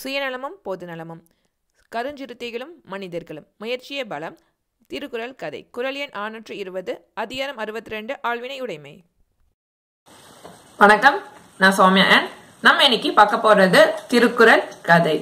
சுயநலமும் பொதுநலமும் கருஞ்சிறுத்தைகளும் மனிதர்களும் முயற்சியே பலம் திருக்குறள் கதை குரல் எண் ஆறுநூற்று இருபது அதிகாரம் அறுபத்தி ரெண்டு ஆழ்வினை உடைமை வணக்கம் நான் சௌமியா அண்ட் நம்ம இன்னைக்கு பார்க்க போறது திருக்குறள் கதை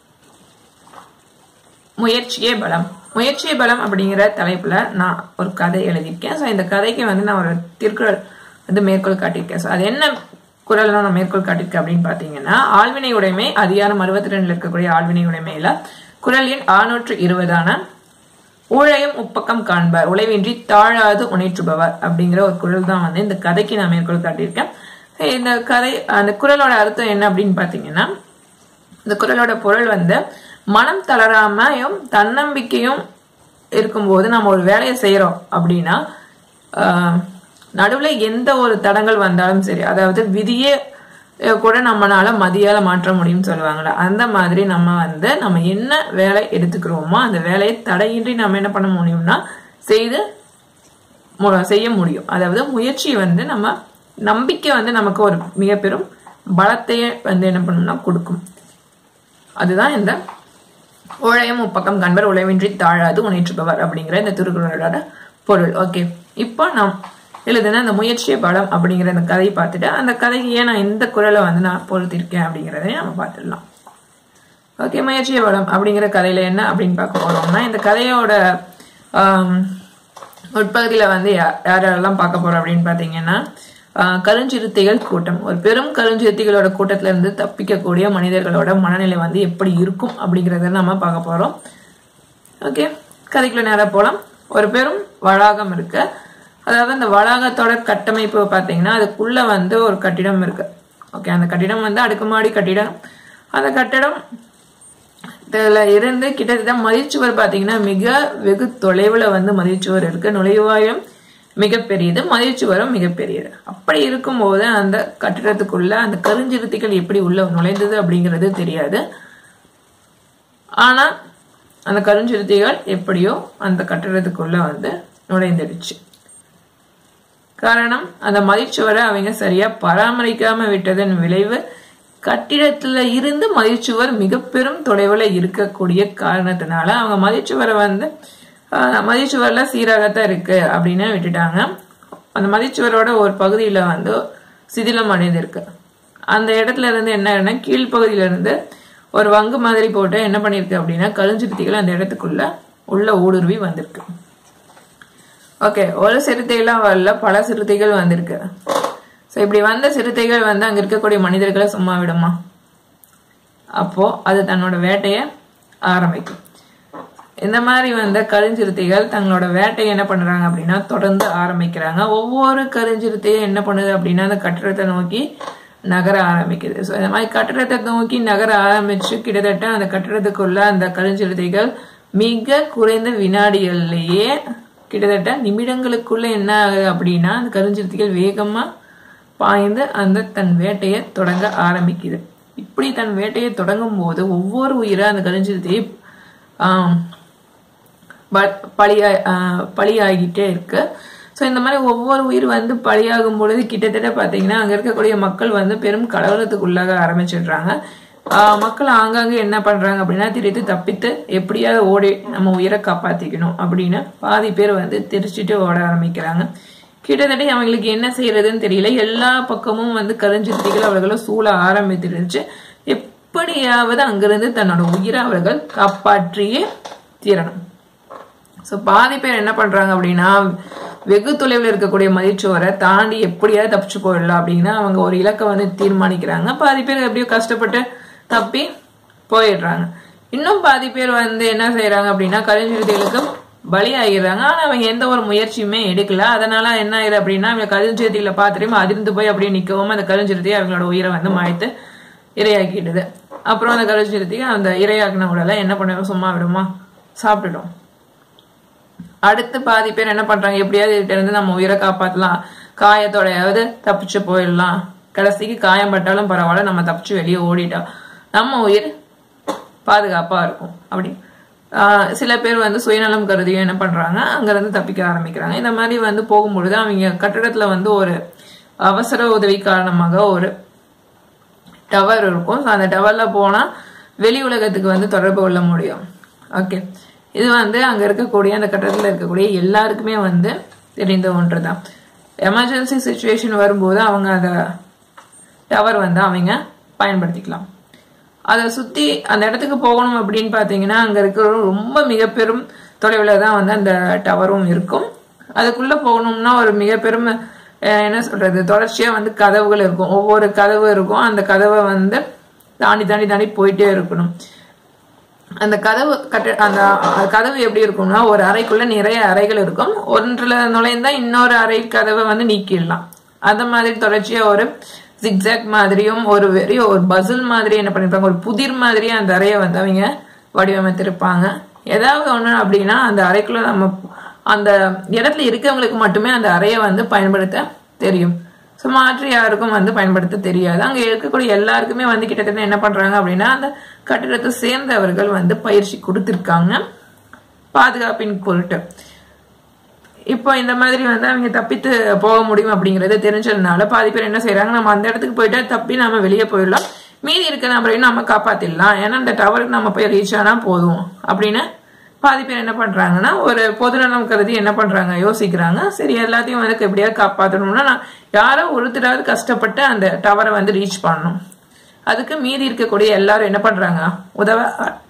முயற்சியே பலம் முயற்சியே பலம் அப்படிங்கிற தலைப்புல நான் ஒரு கதை எழுதியிருக்கேன் ஸோ இந்த கதைக்கு வந்து நான் ஒரு திருக்குறள் வந்து மேற்கோள் காட்டியிருக்கேன் ஸோ அது என்ன குரல் நான் மேற்கோள் காட்டியிருக்கேன் அப்படின்னு பார்த்தீங்கன்னா ஆழ்வினை உடைமை அதிகாரம் அறுபத்தி ரெண்டுல இருக்கக்கூடிய ஆழ்வினை உடைமையில குரல் எண் ஆறுநூற்று இருபதான ஊழையும் உப்பக்கம் காண்பார் உழைவின்றி தாழாது உணைற்றுபவர் அப்படிங்கிற ஒரு குரல் தான் வந்து இந்த கதைக்கு நான் மேற்கோள் காட்டியிருக்கேன் இந்த கதை அந்த குரலோட அர்த்தம் என்ன அப்படின்னு பாத்தீங்கன்னா இந்த குரலோட பொருள் வந்து மனம் தளராமையும் தன்னம்பிக்கையும் இருக்கும்போது நம்ம ஒரு வேலையை செய்யறோம் அப்படின்னா நடுவுல எந்த ஒரு தடங்கள் வந்தாலும் சரி அதாவது விதியே கூட நம்மளால மதியால மாற்ற முடியும்னு சொல்லுவாங்கல்ல அந்த மாதிரி நம்ம வந்து நம்ம என்ன வேலை எடுத்துக்கிறோமோ அந்த வேலையை தடையின்றி நம்ம என்ன பண்ண முடியும்னா செய்து செய்ய முடியும் அதாவது முயற்சி வந்து நம்ம நம்பிக்கை வந்து நமக்கு ஒரு மிக பெரும் பலத்தையே வந்து என்ன பண்ணணும்னா கொடுக்கும் அதுதான் இந்த உழையும் முப்பக்கம் கண்பர் உழைவின்றி தாழாது உணைற்றுபவர் அப்படிங்கிற இந்த திருக்குறளோட பொருள் ஓகே இப்போ நாம் எழுதுன அந்த முயற்சிய பலம் அப்படிங்கிற அந்த கதையை பார்த்துட்டு அந்த கதைக்கு ஏன் நான் இந்த குரலை வந்து நான் பொறுத்திருக்கேன் அப்படிங்கிறதையும் நம்ம பார்த்துடலாம் ஓகே முயற்சிய பலம் அப்படிங்கிற கதையில என்ன அப்படின்னு பார்க்க போறோம்னா இந்த கதையோட உட்பகுதியில வந்து யார் யாரெல்லாம் பார்க்க போறோம் அப்படின்னு பாத்தீங்கன்னா கருஞ்சிறுத்தைகள் கூட்டம் ஒரு பெரும் கருஞ்சிறுத்தைகளோட கூட்டத்துல இருந்து தப்பிக்கக்கூடிய மனிதர்களோட மனநிலை வந்து எப்படி இருக்கும் அப்படிங்கறத நம்ம பார்க்க போறோம் ஓகே கதைக்குள்ள நேரம் போலாம் ஒரு பெரும் வளாகம் இருக்கு அதாவது அந்த வளாகத்தோட கட்டமைப்பு பார்த்தீங்கன்னா அதுக்குள்ள வந்து ஒரு கட்டிடம் இருக்கு ஓகே அந்த கட்டிடம் வந்து அடுக்குமாடி கட்டிடம் அந்த கட்டிடம் இருந்து கிட்டத்தட்ட மதிச்சுவர் பார்த்தீங்கன்னா மிக வெகு தொலைவில் வந்து மதிச்சுவர் இருக்கு நுழைவாயும் மிகப்பெரியது மதிச்சுவரும் மிகப்பெரியது அப்படி இருக்கும்போது அந்த கட்டிடத்துக்குள்ள அந்த கருஞ்சிறுத்தைகள் எப்படி உள்ள நுழைந்தது அப்படிங்கிறது தெரியாது ஆனா அந்த கருஞ்சிறுத்தைகள் எப்படியோ அந்த கட்டிடத்துக்குள்ள வந்து நுழைந்துடுச்சு காரணம் அந்த மதிச்சுவரை அவங்க சரியா பராமரிக்காம விட்டதன் விளைவு கட்டிடத்துல இருந்து மதிச்சுவர் மிக பெரும் தொலைவுல இருக்கக்கூடிய காரணத்தினால அவங்க மதிச்சுவரை வந்து மதிச்சுவர்ல சீராகத்தான் இருக்கு அப்படின்னு விட்டுட்டாங்க அந்த மதிச்சுவரோட ஒரு பகுதியில வந்து சிதிலம் அடைந்திருக்கு அந்த இடத்துல இருந்து என்ன கீழ்ப்பகுதியில இருந்து ஒரு வங்கு மாதிரி போட்டு என்ன பண்ணிருக்கு அப்படின்னா கருஞ்சிருத்திகள் அந்த இடத்துக்குள்ள உள்ள ஊடுருவி வந்திருக்கு ஓகே ஒரு சிறுத்தைகள்லாம் வரல பல சிறுத்தைகள் வந்திருக்கு ஸோ இப்படி வந்த சிறுத்தைகள் வந்து அங்க இருக்கக்கூடிய மனிதர்களை சும்மா விடுமா அப்போ அது தன்னோட வேட்டையை ஆரம்பிக்கும் இந்த மாதிரி வந்த கருஞ்சிறுத்தைகள் தங்களோட வேட்டையை என்ன பண்றாங்க அப்படின்னா தொடர்ந்து ஆரம்பிக்கிறாங்க ஒவ்வொரு கருஞ்சிறுத்தையும் என்ன பண்ணுது அப்படின்னா அந்த கட்டிடத்தை நோக்கி நகர ஆரம்பிக்குது ஸோ இந்த மாதிரி கட்டிடத்தை நோக்கி நகர ஆரம்பிச்சு கிட்டத்தட்ட அந்த கட்டிடத்துக்குள்ள அந்த கருஞ்சிறுத்தைகள் மிக குறைந்த வினாடிகள்லயே கிட்டத்தட்ட நிமிடங்களுக்குள்ள என்ன ஆகுது அப்படின்னா அந்த கருஞ்சிறுத்தைகள் வேகமா பாய்ந்து அந்த தன் வேட்டையை தொடங்க ஆரம்பிக்குது இப்படி தன் வேட்டையை தொடங்கும் போது ஒவ்வொரு உயிரை அந்த கருஞ்சிறுத்தையை பழியா பழியாகிட்டே இருக்கு ஸோ இந்த மாதிரி ஒவ்வொரு உயிர் வந்து பழியாகும் பொழுது கிட்டத்தட்ட பார்த்தீங்கன்னா அங்கே இருக்கக்கூடிய மக்கள் வந்து பெரும் கலவரத்துக்குள்ளாக ஆரம்பிச்சிடுறாங்க மக்கள் ஆங்காங்கே என்ன பண்றாங்க அப்படின்னா திரித்து தப்பித்து எப்படியாவது ஓடி நம்ம உயிரை காப்பாத்திக்கணும் அப்படின்னு பாதி பேர் வந்து திரிச்சிட்டு ஓட ஆரம்பிக்கிறாங்க கிட்டத்தட்ட அவங்களுக்கு என்ன செய்யறதுன்னு தெரியல எல்லா பக்கமும் வந்து கருஞ்சிருத்திகள் அவர்களை சூழ ஆரம்பித்திருந்துச்சு எப்படியாவது அங்கிருந்து தன்னோட உயிரை அவர்கள் காப்பாற்றியே தீரணும் ஸோ பாதி பேர் என்ன பண்றாங்க அப்படின்னா வெகு தொலைவில் இருக்கக்கூடிய மதிச்சுவரை தாண்டி எப்படியாவது தப்பிச்சு போயிடலாம் அப்படின்னா அவங்க ஒரு இலக்கை வந்து தீர்மானிக்கிறாங்க பாதி பேர் எப்படியோ கஷ்டப்பட்டு தப்பி போயிடுறாங்க இன்னும் பாதி பேர் வந்து என்ன செய்யறாங்க அப்படின்னா கருஞ்சிறுத்தைகளுக்கு பலி ஆகிடுறாங்க ஆனா அவங்க எந்த ஒரு முயற்சியுமே எடுக்கல அதனால என்ன ஆகுது அப்படின்னா அவங்க கருஞ்சிறுத்தைகளை பார்த்துட்டு அதிர்ந்து போய் அப்படியே நிக்கவும் அந்த கருஞ்சிறுத்தையை அவங்களோட உயிரை வந்து மாய்த்து இரையாக்கிடுது அப்புறம் அந்த கருஞ்சிறுத்தையை அந்த இரையாக்கின உடலை என்ன பண்ணுவோம் சும்மா விடுமா சாப்பிட்டுடும் அடுத்து பாதி பேர் என்ன பண்றாங்க எப்படியாவது இதுல இருந்து நம்ம உயிரை காப்பாத்தலாம் காயத்தோடையாவது தப்பிச்சு போயிடலாம் கடைசிக்கு காயம் பட்டாலும் பரவாயில்ல நம்ம தப்பிச்சு வெளியே ஓடிட்டோம் நம்ம உயிர் பாதுகாப்பா இருக்கும் அப்படி சில பேர் வந்து சுயநலம் கருதியும் என்ன பண்றாங்க அங்கிருந்து தப்பிக்க ஆரம்பிக்கிறாங்க இந்த மாதிரி வந்து போகும்பொழுது அவங்க கட்டிடத்துல வந்து ஒரு அவசர உதவி காரணமாக ஒரு டவர் இருக்கும் ஸோ அந்த டவர்ல போனா வெளி உலகத்துக்கு வந்து தொடர்பு கொள்ள முடியும் ஓகே இது வந்து அங்க இருக்கக்கூடிய அந்த கட்டடத்துல இருக்கக்கூடிய எல்லாருக்குமே வந்து தெரிந்த ஒன்று தான் எமர்ஜென்சி சுச்சுவேஷன் வரும்போது அவங்க அந்த டவர் வந்து அவங்க பயன்படுத்திக்கலாம் அதை சுத்தி அந்த இடத்துக்கு போகணும் அப்படின்னு பாத்தீங்கன்னா அங்க இருக்கிற ரொம்ப மிக பெரும் தொலைவில் தான் வந்து அந்த டவரும் இருக்கும் அதுக்குள்ள போகணும்னா ஒரு மிக பெரும் அஹ், என்ன சொல்றது தொடர்ச்சியா வந்து கதவுகள் இருக்கும் ஒவ்வொரு கதவு இருக்கும் அந்த கதவை வந்து தாண்டி தாண்டி தாண்டி போயிட்டே இருக்கணும் அந்த கதவு கட்ட அந்த அஹ், கதவு எப்படி இருக்கும்னா ஒரு அறைக்குள்ள நிறைய அறைகள் இருக்கும் ஒன்றுல நுழைந்தா இன்னொரு அறை கதவை வந்து நீக்கிடலாம் அந்த மாதிரி தொடர்ச்சியா ஒரு ஜிக்ஸாக் மாதிரியும் ஒரு வெறிய ஒரு பசில் மாதிரி என்ன பண்ணிருப்பாங்க ஒரு புதிர் மாதிரி அந்த அறையை வந்து அவங்க வடிவமைத்திருப்பாங்க ஏதாவது ஒண்ணு அப்படின்னா அந்த அறைக்குள்ள நம்ம அந்த இடத்துல இருக்கவங்களுக்கு மட்டுமே அந்த அறையை வந்து பயன்படுத்த தெரியும் ஸோ மாற்று யாருக்கும் வந்து பயன்படுத்த தெரியாது அங்க இருக்கக்கூடிய எல்லாருக்குமே வந்து கிட்டத்தட்ட என்ன பண்றாங்க அப்படின்னா அந்த கட்டிடத்தை சேர்ந்தவர்கள் வந்து பயிற்சி கொடுத்திருக்காங்க பாதுகாப்பின் பொருட்டு இப்போ இந்த மாதிரி வந்து அவங்க தப்பித்து போக முடியும் அப்படிங்கறது தெரிஞ்சதுனால பாதி பேர் என்ன செய்றாங்க நம்ம அந்த இடத்துக்கு போயிட்டா தப்பி நம்ம வெளியே போயிடலாம் மீதி இருக்க நபரையும் நம்ம காப்பாத்திடலாம் ஏன்னா அந்த டவருக்கு நம்ம போய் ரீச் ஆனா போதும் அப்படின்னு பாதி பேர் என்ன பண்றாங்கன்னா ஒரு பொதுநலம் கருதி என்ன பண்றாங்க யோசிக்கிறாங்க சரி எல்லாத்தையும் வந்து எப்படியாவது காப்பாற்றணும்னா நான் யாரோ ஒருத்தராவது கஷ்டப்பட்டு அந்த டவரை வந்து ரீச் பண்ணணும் அதுக்கு மீதி இருக்கக்கூடிய எல்லாரும் என்ன பண்றாங்க உதவ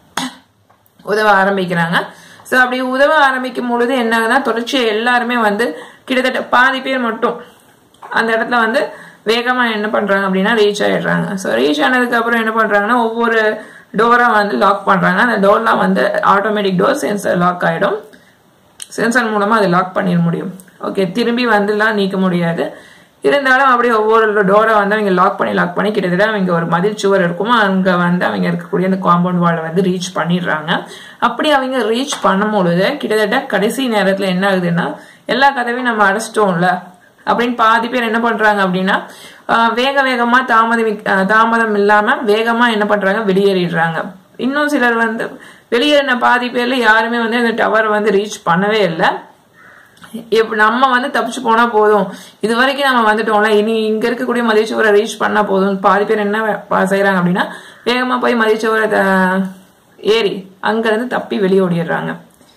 உதவ ஆரம்பிக்கிறாங்க ஸோ அப்படி உதவ ஆரம்பிக்கும் பொழுது என்ன ஆகுதுன்னா தொடர்ச்சியா எல்லாருமே வந்து கிட்டத்தட்ட பாதி பேர் மட்டும் அந்த இடத்துல வந்து வேகமா என்ன பண்றாங்க அப்படின்னா ரீச் ஆயிடுறாங்க ஸோ ரீச் ஆனதுக்கு அப்புறம் என்ன பண்றாங்கன்னா ஒவ்வொரு டோரா வந்து லாக் பண்றாங்க அந்த டோர்லாம் வந்து ஆட்டோமேட்டிக் டோர் சென்சர் லாக் ஆயிடும் சென்சார் மூலமா அதை லாக் பண்ணிட முடியும் ஓகே திரும்பி வந்துலாம் நீக்க முடியாது இருந்தாலும் அப்படியே ஒவ்வொரு டோரை வந்து அவங்க லாக் பண்ணி லாக் பண்ணி கிட்டத்தட்ட அவங்க ஒரு மதில் சுவர் இருக்குமோ அங்க வந்து அவங்க இருக்கக்கூடிய அந்த காம்பவுண்ட் வாலை வந்து ரீச் பண்ணிடுறாங்க அப்படி அவங்க ரீச் பண்ணும் பொழுது கிட்டத்தட்ட கடைசி நேரத்துல என்ன ஆகுதுன்னா எல்லா கதவையும் நம்ம அடைச்சிட்டோம்ல அப்படின்னு பாதி பேர் என்ன பண்றாங்க அப்படின்னா ஆஹ் வேக வேகமா தாமதம் ஆஹ் தாமதம் இல்லாம வேகமா என்ன பண்றாங்க வெளியேறிடுறாங்க இன்னும் சிலர் வந்து வெளியேறின பாதி பேர்ல யாருமே வந்து அந்த டவர் வந்து ரீச் பண்ணவே இல்லை இப்ப நம்ம வந்து தப்பிச்சு போனா போதும் இது வரைக்கும் நம்ம வந்துட்டோம்ல இனி இங்க இருக்கக்கூடிய மதியச்சுவரை ரீச் பண்ணா போதும் பாதி பேர் என்ன ப- செய்றாங்க அப்படின்னா வேகமா போய் மதியச்சுவரை த- ஏறி அங்க இருந்து தப்பி வெளியே ஓடிடுறாங்க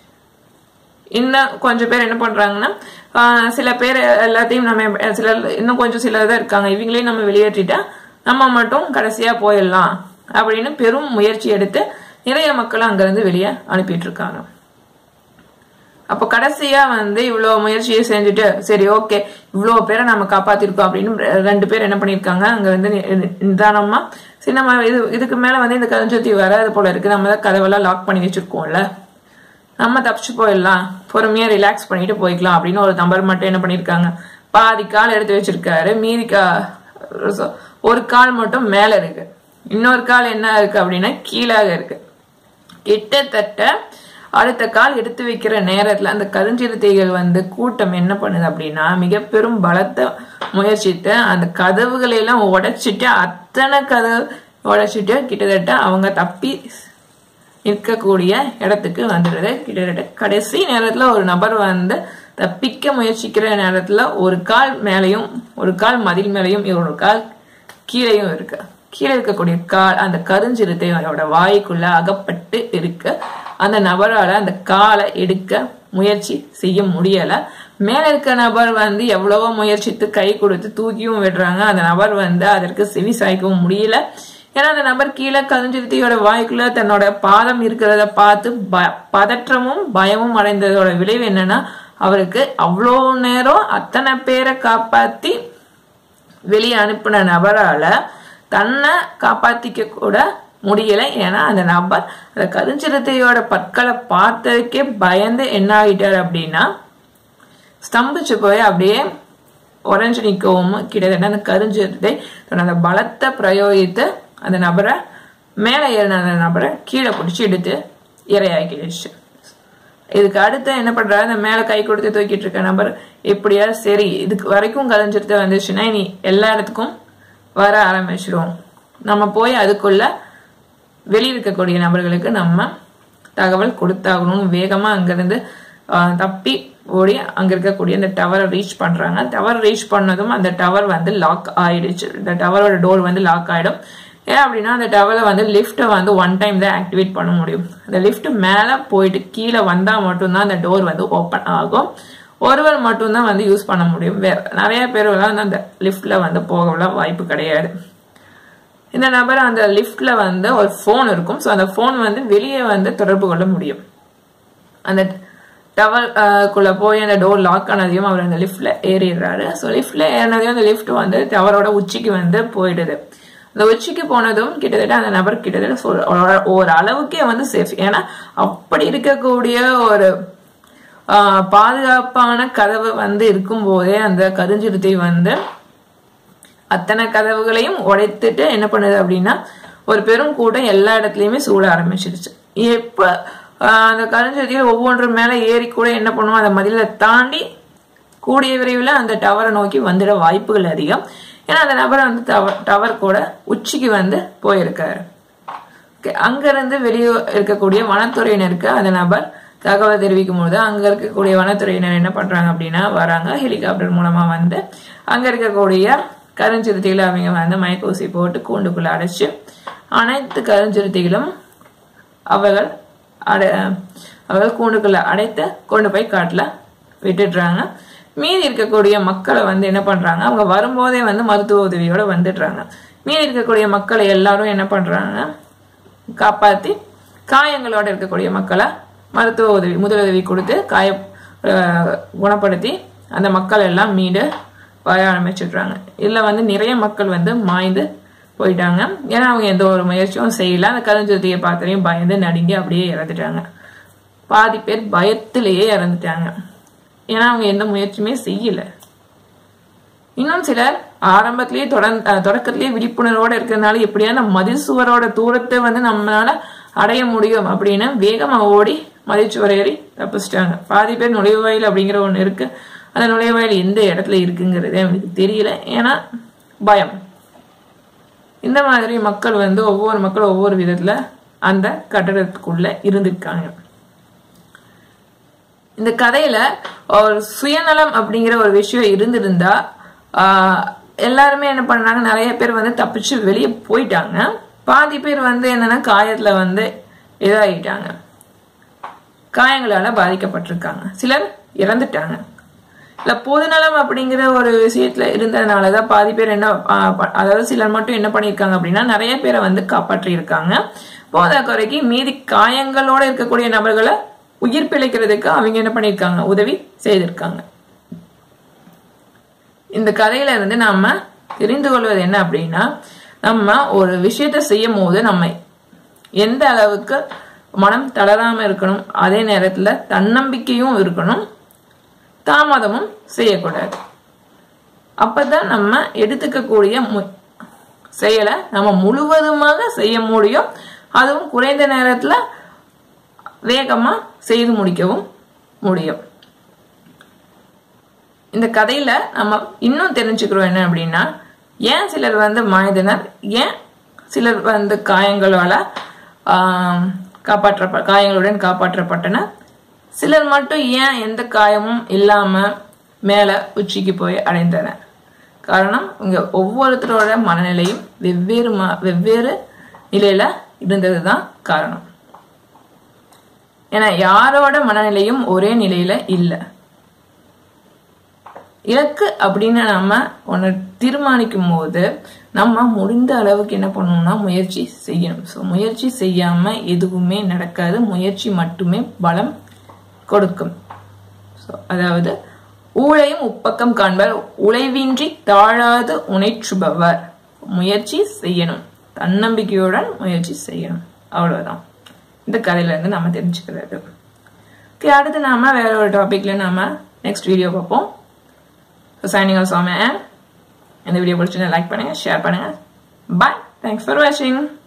இன்னும் கொஞ்சம் பேர் என்ன பண்றாங்கன்னா ஆஹ் சில பேர் எல்லாத்தையும் நம்ம சில இன்னும் கொஞ்சம் சிலர் தான் இருக்காங்க இவங்களையும் நம்ம வெளியேற்றிட்டா நம்ம மட்டும் கடைசியா போயிடலாம் அப்படின்னு பெரும் முயற்சி எடுத்து நிறைய மக்கள் அங்கிருந்து வெளியே அனுப்பிட்டு இருக்காங்க அப்போ கடைசியா வந்து இவ்வளவு முயற்சியை செஞ்சுட்டு சரி ஓகே இவ்வளவு பேரை நம்ம காப்பாத்திருக்கோம் அப்படின்னு ரெ- ரெண்டு பேர் என்ன பண்ணிருக்காங்க அங்க வந்து நி- நி- நிதானமா சரி நம்ம இது இதுக்கு மேல வந்து இந்த கதஞ்சொத்தி வராது போல இருக்கு நம்ம தான் கதவெல்லாம் லாக் பண்ணி வச்சிருக்கோம்ல நம்ம தப்பிச்சு போயிடலாம் பொறுமையா ரிலாக்ஸ் பண்ணிட்டு போய்க்கலாம் அப்படின்னு ஒரு நம்பர் மட்டும் என்ன பண்ணிருக்காங்க பாதி கால் எடுத்து வச்சிருக்காரு மீதி கா so- ஒரு கால் மட்டும் மேல இருக்கு இன்னொரு கால் என்ன இருக்கு அப்படின்னா கீழாக இருக்கு கிட்டத்தட்ட அடுத்த கால் எடுத்து வைக்கிற நேரத்துல அந்த கருஞ்சிறுத்தைகள் வந்து கூட்டம் என்ன பண்ணுது அப்படின்னா மிக பெரும் பலத்தை முயற்சித்து அந்த கதவுகளை எல்லாம் உடைச்சிட்டு அத்தனை கதவு உடைச்சிட்டு கிட்டத்தட்ட அவங்க தப்பி இருக்கக்கூடிய இடத்துக்கு வந்துடுது கிட்டத்தட்ட கடைசி நேரத்துல ஒரு நபர் வந்து தப்பிக்க முயற்சிக்கிற நேரத்துல ஒரு கால் மேலையும் ஒரு கால் மதில் மேலையும் ஒரு கால் கீழேயும் இருக்கு கீழே இருக்கக்கூடிய கால் அந்த கருஞ்சிறுத்தையோட வாய்க்குள்ள அகப்பட்டு இருக்கு அந்த நபரால அந்த காலை எடுக்க முயற்சி செய்ய முடியல மேல இருக்க நபர் வந்து எவ்வளவோ முயற்சித்து கை கொடுத்து தூக்கியும் விடுறாங்க அந்த நபர் வந்து அதற்கு செவி சாய்க்கவும் முடியல ஏன்னா அந்த நபர் கீழே கருஞ்சிருத்தியோட வாய்க்குள்ள தன்னோட பாதம் இருக்கிறத பார்த்து ப- பதற்றமும் பயமும் அடைந்ததோட விளைவு என்னன்னா அவருக்கு அவ்வளோ நேரம் அத்தனை பேரை காப்பாத்தி வெளியே அனுப்பின நபரால தன்னை காப்பாத்திக்க கூட முடியல ஏன்னா அந்த நபர் அந்த கருஞ்சிறுத்தையோட பற்களை பார்த்ததுக்கே பயந்து என்ன ஆகிட்டார் அப்படின்னா ஸ்தம்பிச்சு போய் அப்படியே உறைஞ்சு நிற்கவும் கிட்டத்தட்ட அந்த கருஞ்சிறுத்தை தன்னோட பலத்தை பிரயோகித்து அந்த நபரை மேலே ஏறின அந்த நபரை கீழே பிடிச்சி எடுத்து இரையாக்கிடுச்சு இதுக்கு அடுத்து என்ன பண்றாரு அந்த மேல கை கொடுத்து தூக்கிட்டு இருக்க நபர் எப்படியா சரி இதுக்கு வரைக்கும் கலைஞ்சிருத்து வந்துச்சுன்னா இனி எல்லா இடத்துக்கும் வர ஆரம்பிச்சிடும் நம்ம போய் அதுக்குள்ள வெளிய இருக்கக்கூடிய நபர்களுக்கு நம்ம தகவல் கொடுத்தாகணும் வேகமா அங்கிருந்து ஆஹ், தப்பி ஓடி அங்க இருக்கக்கூடிய அந்த டவரை ரீச் பண்றாங்க டவர் ரீச் பண்ணதும் அந்த டவர் வந்து லாக் ஆயிடுச்சு இந்த டவரோட டோர் வந்து லாக் ஆயிடும் ஏன் அப்படின்னா அந்த டவரை வந்து லிஃப்ட்டை வந்து ஒன் டைம் தான் ஆக்டிவேட் பண்ண முடியும் அந்த லிஃப்ட் மேலே போயிட்டு கீழே வந்தால் மட்டும்தான் அந்த டோர் வந்து ஓப்பன் ஆகும் ஒருவர் மட்டும்தான் வந்து யூஸ் பண்ண முடியும் வேற நிறைய பேர் வந்து அந்த லிஃப்ட்ல வந்து போகலாம் வாய்ப்பு கிடையாது இந்த நபர் அந்த லிஃப்ட்ல வந்து ஒரு ஃபோன் இருக்கும் ஸோ அந்த ஃபோன் வந்து வெளியே வந்து தொடர்பு கொள்ள முடியும் அந்த டவர் குள்ள போய் அந்த டோர் லாக் ஆனதையும் அவர் அந்த லிஃப்ட்ல ஏறிடுறாரு ஸோ லிஃப்ட்ல ஏறினதையும் அந்த லிஃப்ட் வந்து டவரோட உச்சிக்கு வந்து போயிடுது அந்த உச்சிக்கு போனதும் கிட்டத்தட்ட அந்த நபர் கிட்டத்தட்ட ஒரு- ஒரு அளவுக்கே வந்து சேஃப் ஏன்னா அப்படி இருக்கக்கூடிய ஒரு ஆஹ், பாதுகாப்பான கதவு வந்து இருக்கும் போதே அந்த கருஞ்சிறுத்தை வந்து அத்தனை கதவுகளையும் உடைத்துட்டு என்ன பண்ணுது அப்படின்னா ஒரு பெரும் கூட்டம் எல்லா இடத்துலயுமே சூட ஆரம்பிச்சிருச்சு எப்ப ஆஹ், அந்த கருஞ்செடியில் ஒவ்வொன்று மேல ஏறி கூட என்ன பண்ணுவோம் அந்த மதிலை தாண்டி கூடிய விரைவில் அந்த டவரை நோக்கி வந்துட வாய்ப்புகள் அதிகம் ஏன்னா அந்த நபர் வந்து டவர் டவர் கூட உச்சிக்கு வந்து போயிருக்காரு Okay, அங்கிருந்து வெளியே இருக்கக்கூடிய வனத்துறையினருக்கு அந்த நபர் தகவல் தெரிவிக்கும் போது அங்க இருக்கக்கூடிய வனத்துறையினர் என்ன பண்றாங்க அப்படின்னா வராங்க ஹெலிகாப்டர் மூலமா வந்து அங்க இருக்கக்கூடிய கருஞ்சிறுத்தைகளை அவங்க வந்து மயக்க ஊசி போட்டு கூண்டுக்குள்ள அடைச்சு அனைத்து கருஞ்சிறுத்தைகளும் அவர்கள் அடை அவர்கள் கூண்டுக்குள்ள அடைத்து கொண்டு போய் காட்டுல விட்டுடுறாங்க மீதி இருக்கக்கூடிய மக்களை வந்து என்ன பண்றாங்க அவங்க வரும்போதே வந்து மருத்துவ உதவியோட வந்துடுறாங்க மீதி இருக்கக்கூடிய மக்களை எல்லாரும் என்ன பண்றாங்க காப்பாத்தி காயங்களோட இருக்கக்கூடிய மக்களை மருத்துவ உதவி முதலுதவி கொடுத்து காய அஹ், குணப்படுத்தி அந்த மக்கள் எல்லாம் மீண்டு வாழ ஆரம்பிச்சிடுறாங்க இதுல வந்து நிறைய மக்கள் வந்து மாய்ந்து போயிட்டாங்க ஏன்னா அவங்க எந்த ஒரு முயற்சியும் செய்யல அந்த கருஞ்சொத்தியை பார்த்துலையும் பயந்து நடுங்கி அப்படியே இறந்துட்டாங்க பாதி பேர் பயத்திலேயே இறந்துட்டாங்க ஏன்னா அவங்க எந்த முயற்சியுமே செய்யல இன்னும் சிலர் ஆரம்பத்திலேயே தொடர்ந்து அஹ், தொடக்கத்திலேயே விழிப்புணர்வோட இருக்கிறதுனால எப்படியாவது நம்ம மதில் சுவரோட தூரத்தை வந்து நம்மளால அடைய முடியும் அப்படின்னு வேகமா ஓடி மதிச்சுவர் ஏறி தப்பிச்சிட்டாங்க பாதி பேர் நுழைவாயில் அப்படிங்கிற ஒண்ணு இருக்கு அந்த நுழைவாயில் எந்த இடத்துல இருக்குங்கிறது அவங்களுக்கு தெரியல ஏன்னா பயம் இந்த மாதிரி மக்கள் வந்து ஒவ்வொரு மக்களும் ஒவ்வொரு விதத்துல அந்த கட்டடத்துக்குள்ள இருந்திருக்காங்க இந்த கதையில ஒரு சுயநலம் அப்படிங்கிற ஒரு விஷயம் இருந்திருந்தா ஆஹ், எல்லாருமே என்ன பண்றாங்க நிறைய பேர் வந்து தப்பிச்சு வெளியே போயிட்டாங்க பாதி பேர் வந்து என்னன்னா காயத்துல வந்து இதாகிட்டாங்க காயங்களால பாதிக்கப்பட்டிருக்காங்க சிலர் இறந்துட்டாங்க இல்ல பொதுநலம் அப்படிங்கிற ஒரு விஷயத்துல இருந்ததுனாலதான் பாதி பேர் என்ன ஆஹ், ப- அதாவது சிலர் மட்டும் என்ன பண்ணியிருக்காங்க அப்படின்னா நிறைய பேரை வந்து காப்பாற்றி இருக்காங்க போதா குறைக்கு மீதி காயங்களோட இருக்கக்கூடிய நபர்களை உயிர் பிழைக்கிறதுக்கு அவங்க என்ன பண்ணியிருக்காங்க உதவி செய்திருக்காங்க இந்த கதையில இருந்து நாம தெரிந்து கொள்வது என்ன அப்படின்னா நம்ம ஒரு விஷயத்த செய்யும் போது நம்ம எந்த அளவுக்கு மனம் தளராம இருக்கணும் அதே நேரத்துல தன்னம்பிக்கையும் இருக்கணும் தாமதமும் செய்யக்கூடாது அப்பதான் நம்ம எடுத்துக்கக்கூடிய மு- செயலை நம்ம முழுவதுமாக செய்ய முடியும் அதுவும் குறைந்த நேரத்துல வேகமா செய்து முடிக்கவும் முடியும் இந்த கதையில நம்ம இன்னும் தெரிஞ்சுக்கிறோம் என்ன அப்படின்னா ஏன் சிலர் வந்து மாயதினர் ஏன் சிலர் வந்து காயங்களால ஆம், காப்பாற்ற காயங்களுடன் காப்பாற்றப்பட்டனர் சிலர் மட்டும் ஏன் எந்த காயமும் இல்லாம மேல உச்சிக்கு போய் அடைந்தனர் காரணம் இங்க ஒவ்வொருத்தரோட மனநிலையும் வெவ்வேறு ம- வெவ்வேறு நிலையில இருந்ததுதான் காரணம் ஏன்னா யாரோட மனநிலையும் ஒரே நிலையில இல்லை இலக்கு அப்படின்னு நம்ம ஒன்று தீர்மானிக்கும் போது நம்ம முடிந்த அளவுக்கு என்ன பண்ணணும்னா முயற்சி செய்யணும் ஸோ முயற்சி செய்யாம எதுவுமே நடக்காது முயற்சி மட்டுமே பலம் கொடுக்கும் ஸோ அதாவது ஊழையும் உப்பக்கம் காண்பர் உழைவின்றி தாழாது உணைச்சுபவர் முயற்சி செய்யணும் தன்னம்பிக்கையுடன் முயற்சி செய்யணும் அவ்வளவுதான் இந்த கதையில இருந்து நம்ம தெரிஞ்சுக்கிறது ஓகே அடுத்து நாம வேற ஒரு டாபிக்ல நாம நெக்ஸ்ட் வீடியோ பார்ப்போம் சைனிங் ஆஃப் சாமி இந்த வீடியோ பிடிச்சிருந்தா லைக் பண்ணுங்க ஷேர் பண்ணுங்க பாய் தேங்க்ஸ் ஃபார் வாட்சிங்